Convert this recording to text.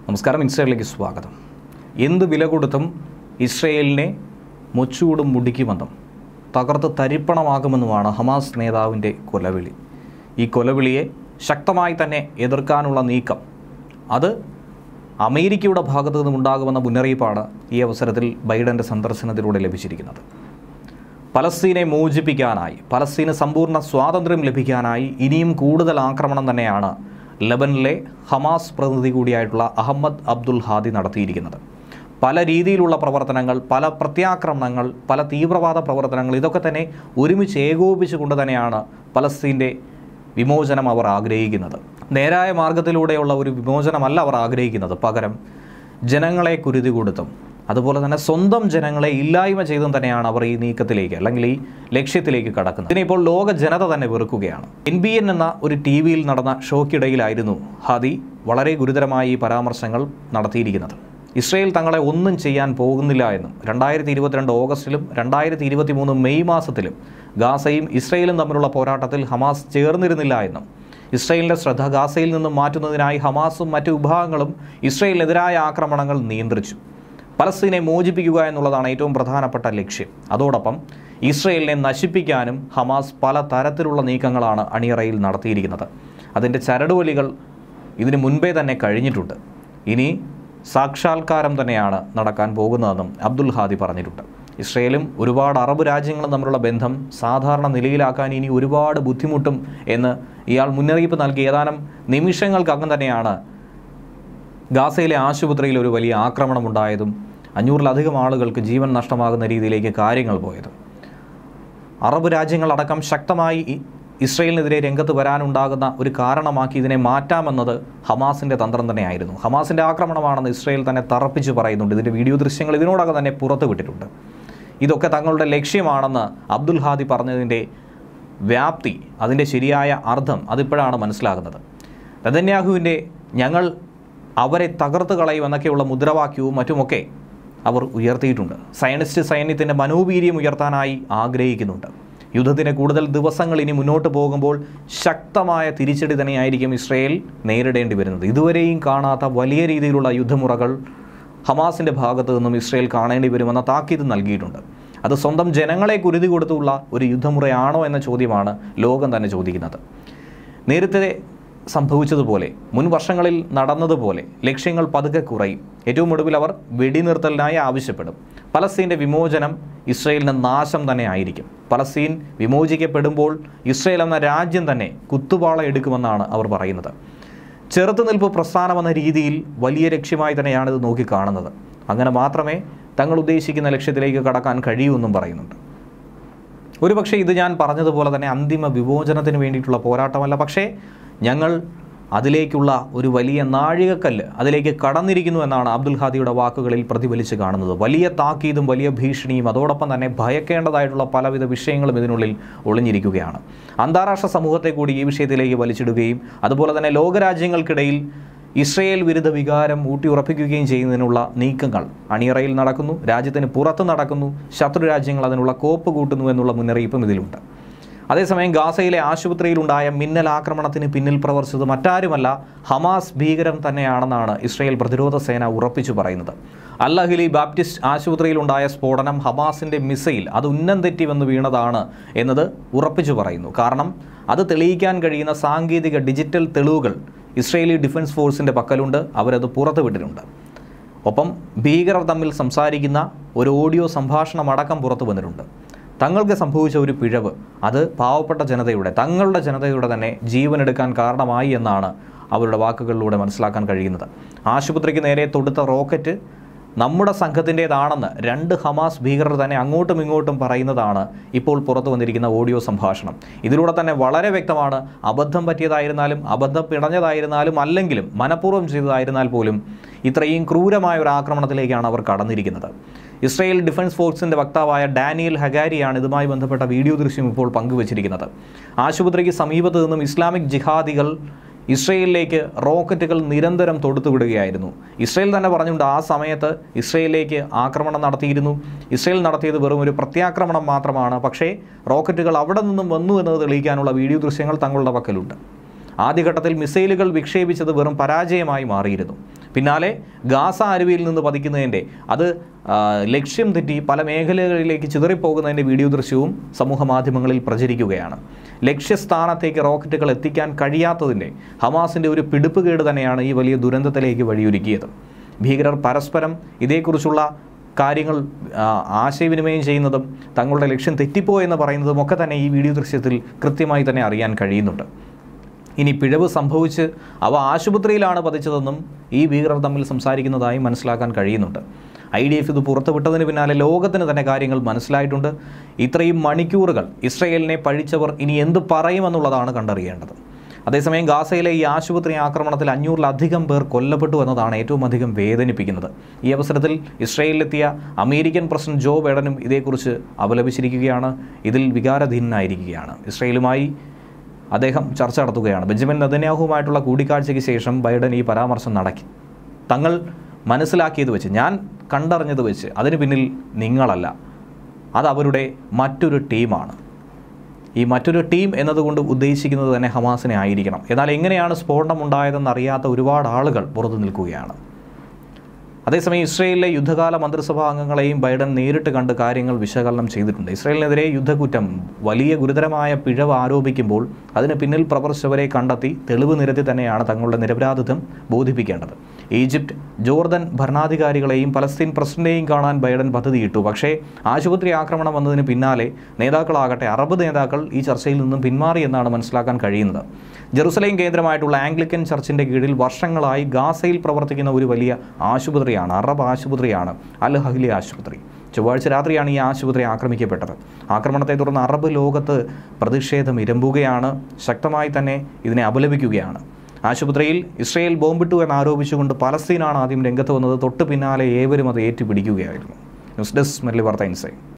നമസ്കാരം ഇൻസ്റ്റയിലേക്ക് സ്വാഗതം എന്ത് വില കൊടുത്തും ഇസ്രയേലിനെ മുച്ചൂടും മുടിക്കുമെന്നും തകർത്ത് തരിപ്പണമാകുമെന്നുമാണ് ഹമാസ് നേതാവിൻ്റെ കൊലവിളി ഈ കൊലവിളിയെ ശക്തമായി തന്നെ എതിർക്കാനുള്ള നീക്കം അത് അമേരിക്കയുടെ ഭാഗത്തു നിന്നുണ്ടാകുമെന്ന മുന്നറിയിപ്പാണ് ഈ അവസരത്തിൽ ബൈഡൻ്റെ സന്ദർശനത്തിലൂടെ ലഭിച്ചിരിക്കുന്നത് പലസ്തീനെ മോചിപ്പിക്കാനായി പലസ്തീന് സമ്പൂർണ്ണ സ്വാതന്ത്ര്യം ലഭിക്കാനായി ഇനിയും കൂടുതൽ ആക്രമണം തന്നെയാണ് ലബനിലെ ഹമാസ് പ്രതിനിധി കൂടിയായിട്ടുള്ള അഹമ്മദ് അബ്ദുൽ ഹാദി നടത്തിയിരിക്കുന്നത് പല രീതിയിലുള്ള പ്രവർത്തനങ്ങൾ പല പ്രത്യാക്രമണങ്ങൾ പല തീവ്രവാദ പ്രവർത്തനങ്ങൾ ഇതൊക്കെ തന്നെ ഒരുമിച്ച് ഏകോപിച്ചുകൊണ്ട് തന്നെയാണ് പലസ്തീൻ്റെ വിമോചനം അവർ ആഗ്രഹിക്കുന്നത് നേരായ മാർഗത്തിലൂടെയുള്ള ഒരു വിമോചനമല്ല അവർ ആഗ്രഹിക്കുന്നത് പകരം ജനങ്ങളെ കുരുതി കൊടുത്തും അതുപോലെ തന്നെ സ്വന്തം ജനങ്ങളെ ഇല്ലായ്മ ചെയ്തും തന്നെയാണ് അവർ ഈ നീക്കത്തിലേക്ക് അല്ലെങ്കിൽ ഈ ലക്ഷ്യത്തിലേക്ക് കടക്കുന്നത് ഇതിനിപ്പോൾ ലോക ജനത തന്നെ വെറുക്കുകയാണ് എൻ ബി എൻ എന്ന ഒരു ടി വിയിൽ നടന്ന ഷോക്കിടയിലായിരുന്നു ഹാദി വളരെ ഗുരുതരമായ ഈ പരാമർശങ്ങൾ നടത്തിയിരിക്കുന്നത് ഇസ്രയേൽ തങ്ങളെ ഒന്നും ചെയ്യാൻ പോകുന്നില്ല എന്നും രണ്ടായിരത്തി ഇരുപത്തിരണ്ട് ഓഗസ്റ്റിലും രണ്ടായിരത്തി ഇരുപത്തി മൂന്ന് മെയ് മാസത്തിലും ഗാസയും ഇസ്രയേലും തമ്മിലുള്ള പോരാട്ടത്തിൽ ഹമാസ് ചേർന്നിരുന്നില്ല എന്നും ഇസ്രയേലിൻ്റെ ശ്രദ്ധ ഗാസയിൽ നിന്നും മാറ്റുന്നതിനായി ഹമാസും മറ്റു വിഭാഗങ്ങളും ഇസ്രയേലിനെതിരായ ആക്രമണങ്ങൾ നിയന്ത്രിച്ചു പലസ്തീനെ മോചിപ്പിക്കുക എന്നുള്ളതാണ് ഏറ്റവും പ്രധാനപ്പെട്ട ലക്ഷ്യം അതോടൊപ്പം ഇസ്രയേലിനെ നശിപ്പിക്കാനും ഹമാസ് പല തരത്തിലുള്ള നീക്കങ്ങളാണ് അണിയറയിൽ നടത്തിയിരിക്കുന്നത് അതിൻ്റെ ചരടുവലികൾ ഇതിനു മുൻപേ തന്നെ കഴിഞ്ഞിട്ടുണ്ട് ഇനി സാക്ഷാത്കാരം തന്നെയാണ് നടക്കാൻ പോകുന്നതെന്നും അബ്ദുൽ ഹാദി പറഞ്ഞിട്ടുണ്ട് ഇസ്രയേലും ഒരുപാട് അറബ് രാജ്യങ്ങളും തമ്മിലുള്ള ബന്ധം സാധാരണ നിലയിലാക്കാൻ ഇനി ഒരുപാട് ബുദ്ധിമുട്ടും എന്ന് ഇയാൾ മുന്നറിയിപ്പ് നൽകി ഏതാനും നിമിഷങ്ങൾക്കകം തന്നെയാണ് ഗാസയിലെ ആശുപത്രിയിൽ ഒരു വലിയ ആക്രമണമുണ്ടായതും അഞ്ഞൂറിലധികം ആളുകൾക്ക് ജീവൻ നഷ്ടമാകുന്ന രീതിയിലേക്ക് കാര്യങ്ങൾ പോയത് അറബ് രാജ്യങ്ങളടക്കം ശക്തമായി ഇ- ഇസ്രയേലിനെതിരെ രംഗത്ത് വരാനുണ്ടാകുന്ന ഒരു കാരണമാക്കി ഇതിനെ മാറ്റാമെന്നത് ഹമാസിൻ്റെ തന്ത്രം തന്നെയായിരുന്നു ഹമാസിൻ്റെ ആക്രമണമാണെന്ന് ഇസ്രയേൽ തന്നെ തറപ്പിച്ച് പറയുന്നുണ്ട് ഇതിൻ്റെ വീഡിയോ ദൃശ്യങ്ങൾ ഇതിനോടകം തന്നെ പുറത്തു വിട്ടിട്ടുണ്ട് ഇതൊക്കെ തങ്ങളുടെ ലക്ഷ്യമാണെന്ന് അബ്ദുൽ ഹാദി പറഞ്ഞതിൻ്റെ വ്യാപ്തി അതിൻ്റെ ശരിയായ അർത്ഥം അതിപ്പോഴാണ് മനസ്സിലാകുന്നത് നെതന്യാഹുവിൻ്റെ ഞങ്ങൾ അവരെ തകർത്ത് കളയുമെന്നൊക്കെയുള്ള മുദ്രാവാക്യവും മറ്റുമൊക്കെ അവർ ഉയർത്തിയിട്ടുണ്ട് സയനിസ്റ്റ് സൈന്യത്തിൻ്റെ മനോവീര്യം ഉയർത്താനായി ആഗ്രഹിക്കുന്നുണ്ട് യുദ്ധത്തിന് കൂടുതൽ ദിവസങ്ങൾ ഇനി മുന്നോട്ട് പോകുമ്പോൾ ശക്തമായ തിരിച്ചടി തന്നെയായിരിക്കും ഇസ്രയേൽ നേരിടേണ്ടി വരുന്നത് ഇതുവരെയും കാണാത്ത വലിയ രീതിയിലുള്ള യുദ്ധമുറകൾ ഹമാസിൻ്റെ ഭാഗത്തു നിന്നും ഇസ്രയേൽ കാണേണ്ടി വരുമെന്ന താക്കീത് നൽകിയിട്ടുണ്ട് അത് സ്വന്തം ജനങ്ങളെ കുരുതി കൊടുത്തുള്ള ഒരു യുദ്ധമുറയാണോ എന്ന ചോദ്യമാണ് ലോകം തന്നെ ചോദിക്കുന്നത് നേരത്തെ സംഭവിച്ചതുപോലെ മുൻ വർഷങ്ങളിൽ നടന്നതുപോലെ ലക്ഷ്യങ്ങൾ പതുക്കെ കുറയും ഏറ്റവും ഒടുവിൽ അവർ വെടിനിർത്തലിനായി ആവശ്യപ്പെടും പലസ്തീൻ്റെ വിമോചനം ഇസ്രയേലിന് നാശം തന്നെ ആയിരിക്കും പലസ്തീൻ വിമോചിക്കപ്പെടുമ്പോൾ ഇസ്രയേൽ എന്ന രാജ്യം തന്നെ കുത്തുപാള എടുക്കുമെന്നാണ് അവർ പറയുന്നത് ചെറുത്തുനിൽപ്പ് പ്രസ്ഥാനം എന്ന രീതിയിൽ വലിയ ലക്ഷ്യമായി തന്നെയാണ് ഇത് നോക്കിക്കാണുന്നത് അങ്ങനെ മാത്രമേ തങ്ങൾ ഉദ്ദേശിക്കുന്ന ലക്ഷ്യത്തിലേക്ക് കടക്കാൻ കഴിയൂ എന്നും പറയുന്നുണ്ട് ഒരുപക്ഷെ ഇത് ഞാൻ പറഞ്ഞതുപോലെ തന്നെ അന്തിമ വിമോചനത്തിന് വേണ്ടിയിട്ടുള്ള പോരാട്ടമല്ല പക്ഷേ ഞങ്ങൾ അതിലേക്കുള്ള ഒരു വലിയ നാഴികക്കല്ല് അതിലേക്ക് കടന്നിരിക്കുന്നു എന്നാണ് അബ്ദുൽ ഹാദിയുടെ വാക്കുകളിൽ പ്രതിഫലിച്ച് കാണുന്നത് വലിയ താക്കീതും വലിയ ഭീഷണിയും അതോടൊപ്പം തന്നെ ഭയക്കേണ്ടതായിട്ടുള്ള പലവിധ വിഷയങ്ങളും ഇതിനുള്ളിൽ ഒളിഞ്ഞിരിക്കുകയാണ് അന്താരാഷ്ട്ര സമൂഹത്തെ കൂടി ഈ വിഷയത്തിലേക്ക് വലിച്ചിടുകയും അതുപോലെ തന്നെ ലോകരാജ്യങ്ങൾക്കിടയിൽ ഇസ്രയേൽ വിരുദ്ധ വികാരം ഊട്ടിയുറപ്പിക്കുകയും ചെയ്യുന്നതിനുള്ള നീക്കങ്ങൾ അണിയറയിൽ നടക്കുന്നു രാജ്യത്തിന് പുറത്ത് നടക്കുന്നു ശത്രു രാജ്യങ്ങൾ അതിനുള്ള കോപ്പ് കൂട്ടുന്നു എന്നുള്ള മുന്നറിയിപ്പും ഇതിലുണ്ട് അതേസമയം ഗാസയിലെ ആശുപത്രിയിലുണ്ടായ മിന്നൽ ആക്രമണത്തിന് പിന്നിൽ പ്രവർത്തിച്ചത് മറ്റാരുമല്ല ഹമാസ് ഭീകരം തന്നെയാണെന്നാണ് ഇസ്രയേൽ പ്രതിരോധ സേന ഉറപ്പിച്ചു പറയുന്നത് അൽ അഹിലി ബാപ്റ്റിസ്റ്റ് ആശുപത്രിയിലുണ്ടായ സ്ഫോടനം ഹമാസിൻ്റെ മിസൈൽ അത് ഉന്നം തെറ്റി വന്ന് വീണതാണ് എന്നത് ഉറപ്പിച്ചു പറയുന്നു കാരണം അത് തെളിയിക്കാൻ കഴിയുന്ന സാങ്കേതിക ഡിജിറ്റൽ തെളിവുകൾ ഇസ്രയേലി ഡിഫൻസ് ഫോഴ്സിൻ്റെ പക്കലുണ്ട് അവരത് പുറത്തുവിട്ടിട്ടുണ്ട് ഒപ്പം ഭീകരർ തമ്മിൽ സംസാരിക്കുന്ന ഒരു ഓഡിയോ സംഭാഷണം അടക്കം പുറത്തു വന്നിട്ടുണ്ട് തങ്ങൾക്ക് സംഭവിച്ച ഒരു പിഴവ് അത് പാവപ്പെട്ട ജനതയുടെ തങ്ങളുടെ ജനതയുടെ തന്നെ ജീവനെടുക്കാൻ കാരണമായി എന്നാണ് അവരുടെ വാക്കുകളിലൂടെ മനസ്സിലാക്കാൻ കഴിയുന്നത് ആശുപത്രിക്ക് നേരെ തൊടുത്ത റോക്കറ്റ് നമ്മുടെ സംഘത്തിൻ്റേതാണെന്ന് രണ്ട് ഹമാസ് ഭീകരർ തന്നെ അങ്ങോട്ടും ഇങ്ങോട്ടും പറയുന്നതാണ് ഇപ്പോൾ പുറത്തു വന്നിരിക്കുന്ന ഓഡിയോ സംഭാഷണം ഇതിലൂടെ തന്നെ വളരെ വ്യക്തമാണ് അബദ്ധം പറ്റിയതായിരുന്നാലും അബദ്ധം പിണഞ്ഞതായിരുന്നാലും അല്ലെങ്കിലും മനഃപൂർവ്വം ചെയ്തതായിരുന്നാൽ പോലും ഇത്രയും ക്രൂരമായ ഒരു ആക്രമണത്തിലേക്കാണ് അവർ കടന്നിരിക്കുന്നത് ഇസ്രായേൽ ഡിഫൻസ് ഫോഴ്സിൻ്റെ വക്താവായ ഡാനിയൽ ഹഗാരിയാണ് ഇതുമായി ബന്ധപ്പെട്ട വീഡിയോ ദൃശ്യം ഇപ്പോൾ പങ്കുവച്ചിരിക്കുന്നത് ആശുപത്രിക്ക് സമീപത്ത് നിന്നും ഇസ്ലാമിക് ജിഹാദികൾ ഇസ്രയേലിലേക്ക് റോക്കറ്റുകൾ നിരന്തരം തൊടുത്തുവിടുകയായിരുന്നു ഇസ്രയേൽ തന്നെ പറഞ്ഞുകൊണ്ട് ആ സമയത്ത് ഇസ്രയേലിലേക്ക് ആക്രമണം നടത്തിയിരുന്നു ഇസ്രയേൽ നടത്തിയത് വെറും ഒരു പ്രത്യാക്രമണം മാത്രമാണ് പക്ഷേ റോക്കറ്റുകൾ അവിടെ നിന്നും വന്നു എന്നത് തെളിയിക്കാനുള്ള വീഡിയോ ദൃശ്യങ്ങൾ തങ്ങളുടെ പക്കലുണ്ട് ആദ്യഘട്ടത്തിൽ മിസൈലുകൾ വിക്ഷേപിച്ചത് വെറും പരാജയമായി മാറിയിരുന്നു പിന്നാലെ ഗാസ അരുവിയിൽ നിന്ന് പതിക്കുന്നതിൻ്റെ അത് ആ, ലക്ഷ്യം തെറ്റി പല മേഖലകളിലേക്ക് ചിതറിപ്പോകുന്നതിൻ്റെ വീഡിയോ ദൃശ്യവും സമൂഹ മാധ്യമങ്ങളിൽ പ്രചരിക്കുകയാണ് ലക്ഷ്യസ്ഥാനത്തേക്ക് റോക്കറ്റുകൾ എത്തിക്കാൻ കഴിയാത്തതിൻ്റെ ഹമാസിൻ്റെ ഒരു പിടിപ്പുകേട് തന്നെയാണ് ഈ വലിയ ദുരന്തത്തിലേക്ക് വഴിയൊരുക്കിയത് ഭീകരർ പരസ്പരം ഇതേക്കുറിച്ചുള്ള കാര്യങ്ങൾ ആ, ആശയവിനിമയം ചെയ്യുന്നതും തങ്ങളുടെ ലക്ഷ്യം തെറ്റിപ്പോ എന്ന് പറയുന്നതും ഒക്കെ തന്നെ ഈ വീഡിയോ ദൃശ്യത്തിൽ കൃത്യമായി തന്നെ അറിയാൻ കഴിയുന്നുണ്ട് ഇനി പിഴവ് സംഭവിച്ച് അവ ആശുപത്രിയിലാണ് പതിച്ചതെന്നും ഈ ഭീകരർ തമ്മിൽ സംസാരിക്കുന്നതായി മനസ്സിലാക്കാൻ കഴിയുന്നുണ്ട് ഐ ഡി എഫ് ഇത് പുറത്തുവിട്ടതിന് പിന്നാലെ ലോകത്തിന് തന്നെ കാര്യങ്ങൾ മനസ്സിലായിട്ടുണ്ട് ഇത്രയും മണിക്കൂറുകൾ ഇസ്രയേലിനെ പഴിച്ചവർ ഇനി എന്ത് പറയുമെന്നുള്ളതാണ് കണ്ടറിയേണ്ടത് അതേസമയം ഗാസയിലെ ഈ ആശുപത്രി ആക്രമണത്തിൽ അഞ്ഞൂറിലധികം പേർ കൊല്ലപ്പെട്ടു എന്നതാണ് ഏറ്റവും അധികം വേദനിപ്പിക്കുന്നത് ഈ അവസരത്തിൽ ഇസ്രയേലിലെത്തിയ അമേരിക്കൻ പ്രസിഡന്റ് ജോ ബൈഡനും ഇതേക്കുറിച്ച് അപലപിച്ചിരിക്കുകയാണ് ഇതിൽ വികാരധീനനായിരിക്കുകയാണ് ഇസ്രയേലുമായി അദ്ദേഹം ചർച്ച നടത്തുകയാണ് ബെഞ്ചമിൻ നെതന്യാഹുവുമായിട്ടുള്ള കൂടിക്കാഴ്ചയ്ക്ക് ശേഷം ബൈഡൻ ഈ പരാമർശം നടക്കി തങ്ങൾ മനസ്സിലാക്കിയത് വെച്ച് ഞാൻ കണ്ടറിഞ്ഞത് വെച്ച് അതിന് പിന്നിൽ നിങ്ങളല്ല അത് അവരുടെ മറ്റൊരു ടീമാണ് ഈ മറ്റൊരു ടീം എന്നതുകൊണ്ട് ഉദ്ദേശിക്കുന്നത് തന്നെ ഹമാസിനെ ആയിരിക്കണം എന്നാൽ എങ്ങനെയാണ് സ്ഫോടനം ഉണ്ടായതെന്ന് അറിയാത്ത ഒരുപാട് ആളുകൾ പുറത്തു നിൽക്കുകയാണ് അതേസമയം ഇസ്രയേലിലെ യുദ്ധകാല മന്ത്രിസഭാ അംഗങ്ങളെയും ബൈഡൻ നേരിട്ട് കണ്ട് കാര്യങ്ങൾ വിശകലനം ചെയ്തിട്ടുണ്ട് ഇസ്രയേലിനെതിരെ യുദ്ധക്കുറ്റം വലിയ ഗുരുതരമായ പിഴവ് ആരോപിക്കുമ്പോൾ അതിന് പിന്നിൽ പ്രവർത്തിച്ചവരെ കണ്ടെത്തി തെളിവ് നിരത്തി തന്നെയാണ് തങ്ങളുടെ നിരപരാധിത്വം ബോധിപ്പിക്കേണ്ടത് ഈജിപ്ത് ജോർദൻ ഭരണാധികാരികളെയും പലസ്തീൻ പ്രസിഡന്റിനെയും കാണാൻ ബൈഡൻ പദ്ധതിയിട്ടു പക്ഷേ ആശുപത്രി ആക്രമണം വന്നതിന് പിന്നാലെ നേതാക്കളാകട്ടെ അറബ് നേതാക്കൾ ഈ ചർച്ചയിൽ നിന്നും പിന്മാറി എന്നാണ് മനസ്സിലാക്കാൻ കഴിയുന്നത് ജെറുസലേം കേന്ദ്രമായിട്ടുള്ള ആംഗ്ലിക്കൻ ചർച്ചിൻ്റെ കീഴിൽ വർഷങ്ങളായി ഗാസയിൽ പ്രവർത്തിക്കുന്ന ഒരു വലിയ ആശുപത്രിയാണ് അറബ് ആശുപത്രിയാണ് അൽ ഹഹ്ലി ആശുപത്രി ചൊവ്വാഴ്ച രാത്രിയാണ് ഈ ആശുപത്രി ആക്രമിക്കപ്പെട്ടത് ആക്രമണത്തെ തുടർന്ന് അറബ് ലോകത്ത് പ്രതിഷേധം ഇരമ്പുകയാണ് ശക്തമായി തന്നെ ഇതിനെ അപലപിക്കുകയാണ് ആശുപത്രിയിൽ ഇസ്രയേൽ ബോംബിട്ടു എന്നാരോപിച്ചുകൊണ്ട് പലസ്തീനാണ് ആദ്യം രംഗത്ത് വന്നത് തൊട്ട് പിന്നാലെ ഏവരും അത് ഏറ്റുപിടിക്കുകയായിരുന്നു ന്യൂസ് ഡെസ്ക് മെല്ലി വാർത്ത ഇൻസൈറ്റ്